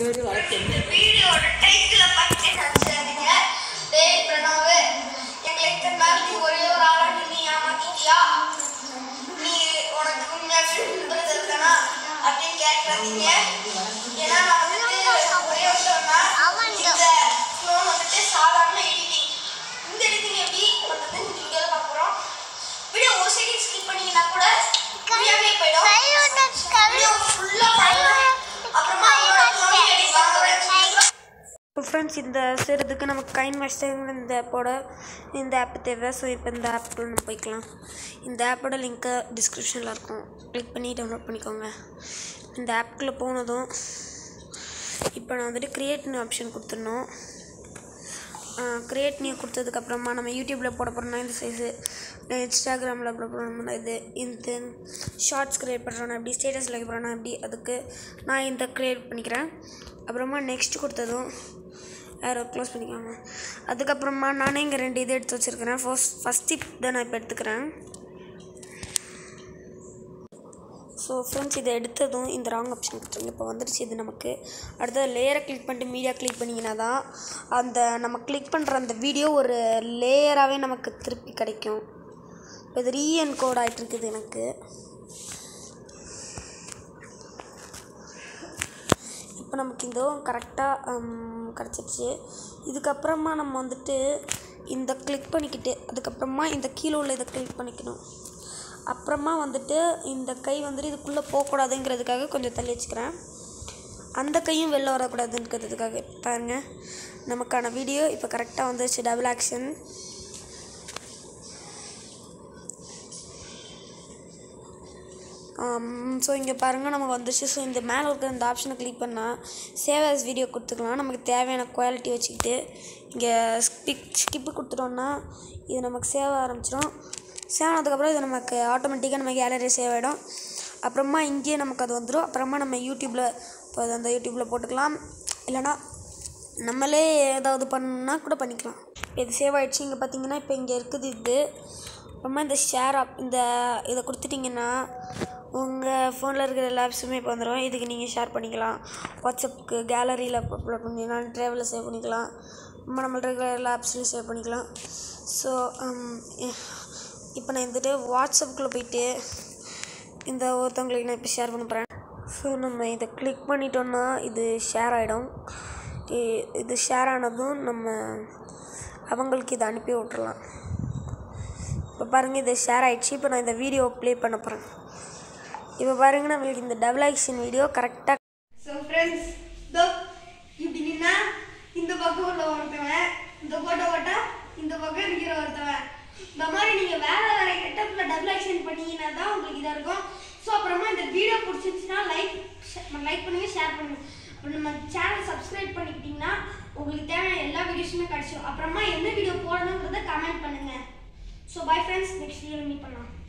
பேரும் வளர்த்து வீடியோட டைட்டில பத்தி நினைச்சாதீங்க டேய் பிரணவ் எங்களை இத்தனை நாள் நீ ஒரே ஒரு ஆளாடி நீ ஏமாத்திட்டியா நீ உனக்கு உண்மையாவே நண்பர்கள் இருக்கானா அப்படின்னு கேட்காதீங்க ஏன்னா நான் வந்துட்டு ஒரே விஷயம்னா இந்த ஃபோன் வந்துட்டு சாதாரண எடிட்டிங் இந்த எடிட்டிங் எப்படி பண்றது இந்த வீடியோல பார்க்க போறோம் வீடியோ ஒரு செகண்ட் ஸ்கிப் பண்ணீங்கன்னா கூட புரியாமே போயிடும் வீடியோ ஃபுல்லா பாருங்க அப்புறமா என்னோட ஃபோன் எடிட் வாங்க இப்போ ஃப்ரெண்ட்ஸ் இந்த செய்கிறதுக்கு நமக்கு கைன் மாஸ்டர் இந்த ஆப்போட இந்த ஆப் தேவை ஸோ இப்போ இந்த ஆப்புக்குள்ள நம்ம போய்க்கலாம் இந்த ஆப்போட லிங்க்கை டிஸ்கிரிப்ஷனில் இருக்கும் கிளிக் பண்ணி டவுன்லோட் பண்ணிக்கோங்க இந்த ஆப்புக்குள்ளே போனதும் இப்போ நான் வந்துட்டு க்ரியேட்னு ஆப்ஷன் கொடுத்துடணும் க்ரியேட் நியூ கொடுத்ததுக்கப்புறமா நம்ம யூடியூப்பில் போட போகிறோம்னா இந்த சைஸு இன்ஸ்டாகிராமில் போட போகிறோம்னா இது இந்த ஷார்ட்ஸ் க்ரியேட் பண்ணுறோன்னா எப்படி ஸ்டேட்டஸில் வைக்க போகிறோன்னா எப்படி அதுக்கு நான் இந்த க்ரியேட் பண்ணிக்கிறேன் அப்புறமா நெக்ஸ்ட் கொடுத்ததும் யாரோ க்ளோஸ் பண்ணிக்கோங்க அதுக்கப்புறமா நானே இங்கே ரெண்டு இது எடுத்து வச்சுருக்கிறேன் ஃபர்ஸ்ட் ஃபஸ்ட் டிப் தான் நான் இப்போ எடுத்துக்கிறேன் ஸோ ஃப்ரெண்ட்ஸ் இதை எடுத்ததும் இந்த ராங் ஆப்ஷன் கொடுத்துருங்க இப்போ வந்துருச்சு இது நமக்கு அடுத்தது லேயரை கிளிக் பண்ணிட்டு மீடியா கிளிக் பண்ணிங்கன்னா தான் அந்த நம்ம கிளிக் பண்ணுற அந்த வீடியோ ஒரு லேயராகவே நமக்கு திருப்பி கிடைக்கும் இப்போ இது ரீஎன் கோட் ஆகிட்டு இருக்குது எனக்கு இப்போ நமக்கு இந்த கரெக்டாக கிடச்சிருச்சு இதுக்கப்புறமா நம்ம வந்துட்டு இந்த கிளிக் பண்ணிக்கிட்டு அதுக்கப்புறமா இந்த கீழே உள்ள இதை கிளிக் பண்ணிக்கணும் அப்புறமா வந்துட்டு இந்த கை வந்துட்டு இதுக்குள்ளே போகக்கூடாதுங்கிறதுக்காக கொஞ்சம் தள்ளி வச்சுக்கிறேன் அந்த கையும் வெளில வரக்கூடாதுங்கிறதுக்காக பாருங்க நமக்கான வீடியோ இப்போ கரெக்டாக வந்துருச்சு டபுள் ஆக்ஷன் ஸோ இங்கே பாருங்கள் நமக்கு வந்துச்சு ஸோ இந்த மேலே இருக்கிற இந்த ஆப்ஷனை கிளிக் பண்ணால் சேவ் as வீடியோ கொடுத்துக்கலாம் நமக்கு தேவையான குவாலிட்டி வச்சுக்கிட்டு இங்கே ஸ்கிப் ஸ்கிப்பு கொடுத்துட்டோம்னா இது நமக்கு சேவ் ஆரம்பிச்சிடும் சேவ் ஆனதுக்கப்புறம் இது நமக்கு ஆட்டோமேட்டிக்காக நம்ம கேலரி சேவ் ஆகிடும் அப்புறமா இங்கேயே நமக்கு அது வந்துடும் அப்புறமா நம்ம யூடியூப்பில் இப்போ அது அந்த யூடியூப்பில் போட்டுக்கலாம் இல்லைனா நம்மளே ஏதாவது பண்ணணும்னா கூட பண்ணிக்கலாம் இப்போ இது சேவ் ஆகிடுச்சு இங்கே பார்த்தீங்கன்னா இப்போ இங்கே இருக்குது இது அப்புறமா இந்த ஷேர் ஆப் இந்த இதை கொடுத்துட்டிங்கன்னா உங்கள் ஃபோனில் இருக்கிற எல்லா ஆப்ஸுமே இப்போ வந்துடும் இதுக்கு நீங்கள் ஷேர் பண்ணிக்கலாம் வாட்ஸ்அப்புக்கு கேலரியில் அப்லோட் பண்ணிக்கலாம் ட்ராவலில் சேவ் பண்ணிக்கலாம் நம்ம நம்மள்ட்ட இருக்கிற எல்லா ஆப்ஸ்லையும் சேவ் பண்ணிக்கலாம் ஸோ இப்போ நான் வந்துட்டு வாட்ஸ்அப்புக்குள்ளே போயிட்டு இந்த ஒருத்தவங்களுக்கு நான் இப்போ ஷேர் பண்ண போகிறேன் ஸோ நம்ம இதை கிளிக் பண்ணிட்டோம்னா இது ஷேர் ஆகிடும் இது ஷேர் ஆனதும் நம்ம அவங்களுக்கு இதை அனுப்பி விட்றலாம் இப்போ பாருங்கள் இது ஷேர் ஆயிடுச்சு இப்போ நான் இந்த வீடியோ ப்ளே பண்ண போகிறேன் இப்போ பாருங்கள் நம்மளுக்கு இந்த டபுள் ஆக்ஷன் வீடியோ கரெக்டாக ஸோ ஃப்ரெண்ட்ஸ் இதோ இப்படி நின்னா இந்த பக்கம் உள்ள ஒருத்தவன் இந்த போட்டோ போட்டா இந்த பக்கம் இருக்கிற ஒருத்தவன் இந்த மாதிரி நீங்க வேற வேற கெட்டப்ல டபுள் ஆக்ஷன் பண்ணீங்கன்னா தான் உங்களுக்கு இதா இருக்கும் ஸோ அப்புறமா இந்த வீடியோ பிடிச்சிருச்சுன்னா லைக் லைக் பண்ணுங்க ஷேர் பண்ணுங்க அப்புறம் நம்ம சேனல் சப்ஸ்கிரைப் பண்ணிக்கிட்டீங்கன்னா உங்களுக்கு தேவையான எல்லா வீடியோஸுமே கிடைச்சிடும் அப்புறமா எந்த வீடியோ போடணுங்கிறத கமெண்ட் பண்ணுங்க so bye friends next video meet பண்ணலாம்